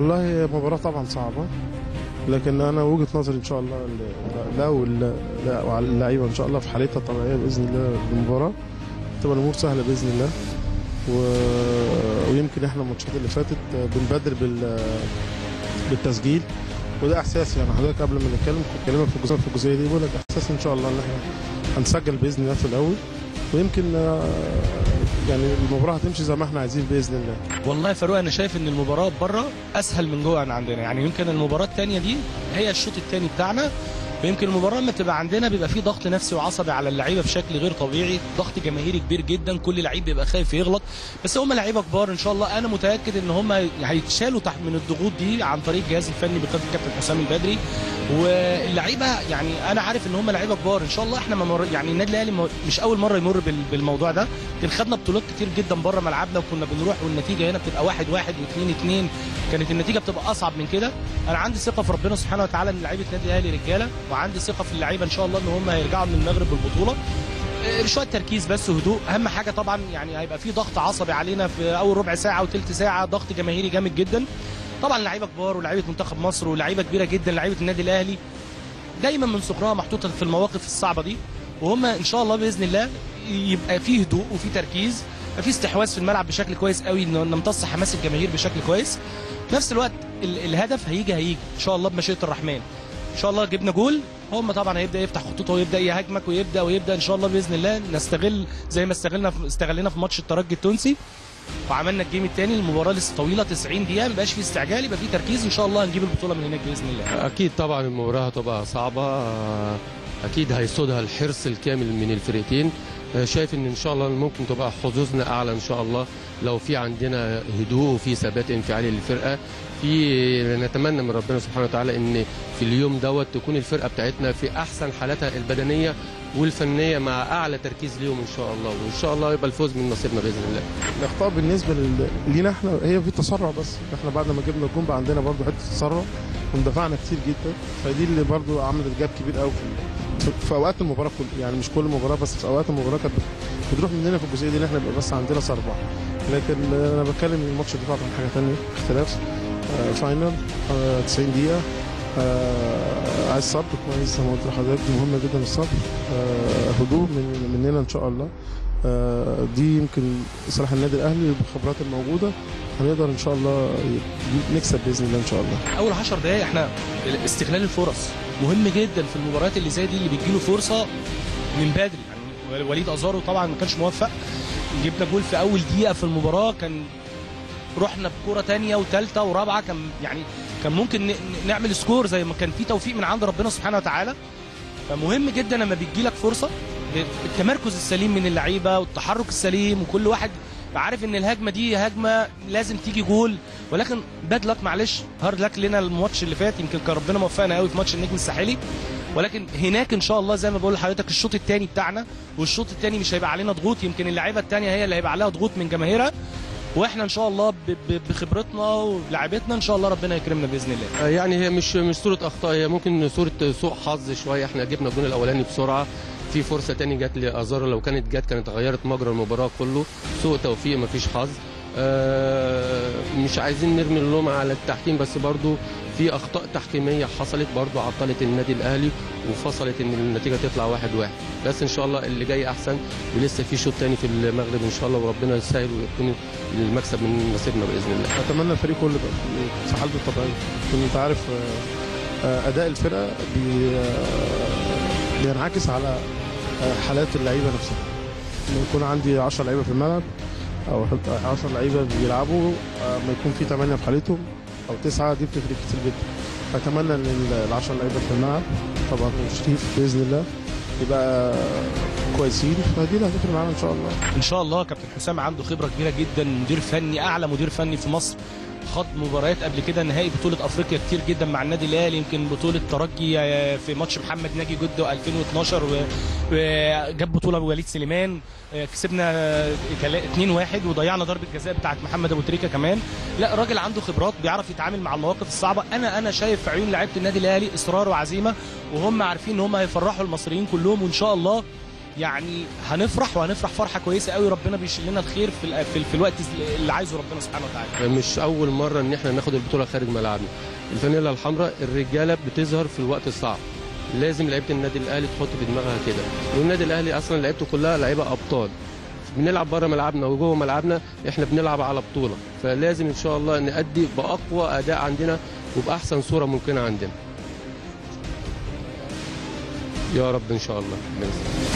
والله هي مباراة طبعا صعبة لكن انا وجهة نظري ان شاء الله ال- لو ال- لا وعلى اللعيبة ان شاء الله في حالتها الطبيعية باذن الله المباراة تبقى الامور سهلة باذن الله و... ويمكن احنا الماتشات اللي فاتت بنبادر بال... بالتسجيل وده احساس يعني حضرتك قبل ما نتكلم كنت بكلمك في الجزئيه في الجزئيه دي بقول لك احساس ان شاء الله ان احنا هنسجل باذن الله في الاول ويمكن آه، يعني المباراه هتمشي زي ما احنا عايزين باذن الله والله يا فاروق انا شايف ان المباراه بره اسهل من جوه عن عندنا يعني يمكن المباراه الثانيه دي هي الشوط الثاني بتاعنا ويمكن المباراه لما تبقى عندنا بيبقى فيه ضغط نفسي وعصبي على اللعيبه بشكل غير طبيعي ضغط جماهيري كبير جدا كل لعيب بيبقى خايف يغلط بس هم لعيبه كبار ان شاء الله انا متاكد ان هم هيتشالوا تحت من الضغوط دي عن طريق الجهاز الفني بقياده الكابتن حسام البدري واللعيبه يعني انا عارف ان هم لعيبه كبار ان شاء الله احنا ما مر... يعني النادي الاهلي م- مش اول مره يمر بال... بالموضوع ده يمكن خدنا بطولات كتير جدا بره ملعبنا وكنا بنروح والنتيجه هنا بتبقى واحد واحد واثنين اثنين كانت النتيجه بتبقى اصعب من كده انا عندي ثقه في ربنا سبحانه وتعالى ان لعيبه النادي الاهلي رجاله وعندي ثقه في اللعيبه ان شاء الله ان هم هيرجعوا من المغرب بالبطوله آه، شويه تركيز بس وهدوء اهم حاجه طبعا يعني هيبقى في ضغط عصبي علينا في اول ربع ساعه وثلث ساعه ضغط جماهيري جامد جدا طبعا لعيبه كبار ولاعيبه منتخب مصر ولاعيبه كبيره جدا لعيبه النادي الاهلي دايما من صغرها محطوطه في المواقف الصعبه دي وهم ان شاء الله باذن الله يبقى فيه هدوء وفي تركيز يبقى في استحواذ في الملعب بشكل كويس قوي ان نمتص حماس الجماهير بشكل كويس في نفس الوقت ال- الهدف هيجي هيجي ان شاء الله بمشيئه الرحمن ان شاء الله جبنا جول هم طبعا هيبدا يفتح خطوطه ويبدا يهاجمك ويبدا ويبدا ان شاء الله باذن الله نستغل زي ما استغلنا في استغلنا في ماتش الترجي التونسي وعملنا الجيم الثاني المباراه لسه طويله 90 دقيقه ما يبقاش في استعجال يبقى في تركيز ان شاء الله هنجيب البطوله من هناك باذن الله اكيد طبعا المباراه هتبقى صعبه اكيد هيسودها الحرص الكامل من الفرقتين شايف ان ان شاء الله ممكن تبقى حظوظنا اعلى ان شاء الله لو في عندنا هدوء وفي ثبات انفعالي للفرقه في نتمنى من ربنا سبحانه وتعالى ان في اليوم دوت تكون الفرقه بتاعتنا في احسن حالاتها البدنيه والفنيه مع اعلى تركيز ليهم ان شاء الله وان شاء الله يبقى الفوز من نصيبنا باذن الله الاخطاء بالنسبه لل- لينا احنا هي في تسرع بس احنا بعد ما جبنا الجون بقى عندنا برضو حته تسرع واندفعنا كتير جدا فدي اللي برضو عملت جاب كبير قوي في, في, في اوقات المباراه كل يعني مش كل مباراه بس في اوقات المباراه كانت بت- بتروح مننا في الجزئيه دي ان احنا بيبقى بس عندنا سربع لكن انا بتكلم ان الماتش اللي فات عن حاجه ثانيه اختلاف آه فاينل آه 90 دقيقه آه عايز صبر كويس زي ما قلت لحضرتك دي مهمه جدا الصبر آه هدوء من مننا ان شاء الله آه، دي يمكن صلاح النادي الاهلي بالخبرات الموجوده هنقدر ان شاء الله ي- نكسب باذن الله ان شاء الله اول 10 دقائق احنا استغلال الفرص مهم جدا في المباريات اللي زي دي اللي بيجيله فرصه من بدري يعني وليد ازارو طبعا ما كانش موفق جبنا جول في اول دقيقه في المباراه كان رحنا بكره تانية وثالثه ورابعه كان يعني كان ممكن ن- نعمل سكور زي ما كان في توفيق من عند ربنا سبحانه وتعالى فمهم جدا لما بيجي لك فرصه التمركز السليم من اللعيبه والتحرك السليم وكل واحد عارف ان الهجمه دي هجمه لازم تيجي جول ولكن باد لك معلش هارد لك لنا الماتش اللي فات يمكن كان ربنا موفقنا قوي في ماتش النجم الساحلي ولكن هناك ان شاء الله زي ما بقول لحضرتك الشوط الثاني بتاعنا والشوط الثاني مش هيبقى علينا ضغوط يمكن اللعيبه الثانيه هي اللي هيبقى عليها ضغوط من جماهيرها واحنا ان شاء الله ب- ب- بخبرتنا ولاعيبتنا ان شاء الله ربنا يكرمنا باذن الله يعني هي مش مش صوره اخطاء هي ممكن صوره سوء حظ شويه احنا جبنا الجون الاولاني بسرعه في فرصه تاني جت لازارو لو كانت جت كانت غيرت مجرى المباراه كله سوء توفيق مفيش حظ آه، مش عايزين نرمي اللوم على التحكيم بس برضو في اخطاء تحكيميه حصلت برضو عطلت النادي الاهلي وفصلت ان النتيجه تطلع واحد واحد بس ان شاء الله اللي جاي احسن ولسه في شوط تاني في المغرب ان شاء الله وربنا يسهل ويكون المكسب من نصيبنا باذن الله اتمنى الفريق كله يبقى في- في حالته الطبيعيه لان انت عارف آه، آه، اداء الفرقه بي آه، بينعكس على آه، حالات اللعيبه نفسها لما يكون عندي 10 لعيبه في الملعب او 10 لعيبه بيلعبوا آه، ما يكون في 8 في حالتهم او 9 دي بتفرق كتير جدا فاتمنى ان ال 10 لعيبه في الملعب طبعا وشريف باذن الله يبقى كويسين فدي اللي هتفرق معانا ان شاء الله ان شاء الله كابتن حسام عنده خبره كبيره جدا مدير فني اعلى مدير فني في مصر خد مباريات قبل كده نهائي بطوله افريقيا كتير جدا مع النادي الاهلي يمكن بطوله ترجي آه، في ماتش محمد ناجي جده 2012 و- وجاب بطوله بوليد سليمان آه، كسبنا آه، تلا- 2-1 وضيعنا ضربه جزاء بتاعت محمد ابو تريكه كمان لا الراجل عنده خبرات بيعرف يتعامل مع المواقف الصعبه انا انا شايف في عيون لعيبه النادي الاهلي اصرار وعزيمه وهم عارفين ان هم هيفرحوا المصريين كلهم وان شاء الله يعني هنفرح وهنفرح فرحه كويسه قوي ربنا بيشيل لنا الخير في ال- في, ال- في الوقت اللي عايزه ربنا سبحانه وتعالى مش اول مره ان احنا ناخد البطوله خارج ملعبنا الفانيلا الحمراء الرجاله بتظهر في الوقت الصعب لازم لعيبه النادي الاهلي تحط في دماغها كده والنادي الاهلي اصلا لعيبته كلها لعيبه ابطال بنلعب بره ملعبنا وجوه ملعبنا احنا بنلعب على بطوله فلازم ان شاء الله نأدي باقوى اداء عندنا وباحسن صوره ممكنه عندنا يا رب ان شاء الله بإذن الله.